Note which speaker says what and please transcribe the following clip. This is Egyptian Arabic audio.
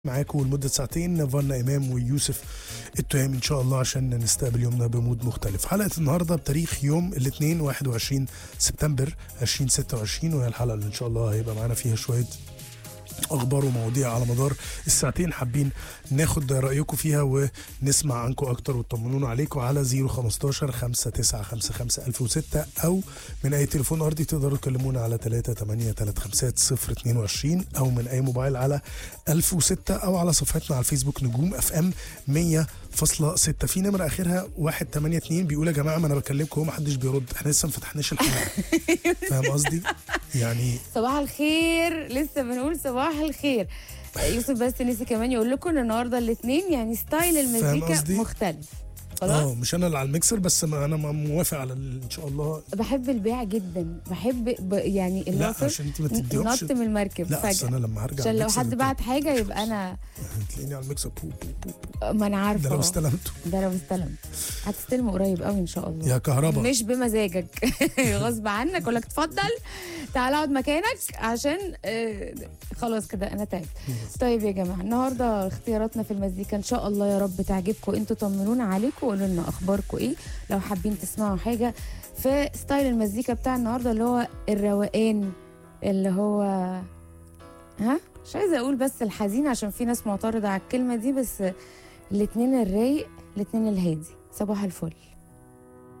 Speaker 1: معاكم لمدة ساعتين فانا إمام ويوسف التهامي إن شاء الله عشان نستقبل يومنا بمود مختلف حلقة النهاردة بتاريخ يوم الاثنين 21 سبتمبر 2026 وهي الحلقة اللي إن شاء الله هيبقى معانا فيها شوية اخبار ومواضيع على مدار الساعتين حابين ناخد رايكم فيها ونسمع عنكم اكتر وتطمنونا عليكم على 015 5955 1006 او من اي تليفون ارضي تقدروا تكلمونا على 3835022 او من اي موبايل على 1006 او على صفحتنا على الفيسبوك نجوم اف ام 100 فاصلة ستة في نمرة آخرها واحد تمانية اتنين بيقول يا جماعة ما أنا بكلمكم وما حدش بيرد احنا لسه ما فتحناش الحلقة فاهم قصدي؟ يعني
Speaker 2: صباح الخير لسه بنقول صباح الخير يوسف بس نسي كمان يقول لكم ان النهارده الاثنين يعني ستايل المزيكا
Speaker 1: قصدي؟
Speaker 2: مختلف
Speaker 1: اه
Speaker 2: خلاص
Speaker 1: مش انا اللي على الميكسر بس ما انا ما موافق على ال- ان شاء الله
Speaker 2: بحب البيع جدا بحب ب... يعني
Speaker 1: لا
Speaker 2: الناصر
Speaker 1: عشان انت ما تديهمش
Speaker 2: نط من المركب
Speaker 1: لا اصل
Speaker 2: فجأة
Speaker 1: انا لما هرجع
Speaker 2: عشان لو
Speaker 1: الميكسر
Speaker 2: حد
Speaker 1: انت
Speaker 2: بعت حاجه يبقى انا
Speaker 1: هتلاقيني على الميكسر بو بو بو
Speaker 2: ما انا
Speaker 1: ده
Speaker 2: عارفه
Speaker 1: لو
Speaker 2: آه.
Speaker 1: استلمته
Speaker 2: ده لو استلم هتستلمه قريب قوي ان شاء الله
Speaker 1: يا كهربا
Speaker 2: مش بمزاجك غصب عنك اقول لك اتفضل تعال اقعد مكانك عشان آه، خلاص كده انا تعبت طيب يا جماعه النهارده اختياراتنا في المزيكا ان شاء الله يا رب تعجبكم انتوا طمنونا عليكم وقولوا لنا اخباركم ايه لو حابين تسمعوا حاجه في ستايل المزيكا بتاع النهارده اللي هو الروقان اللي هو ها مش عايزه اقول بس الحزين عشان في ناس معترضه على الكلمه دي بس الاتنين الرايق الاتنين الهادي صباح الفل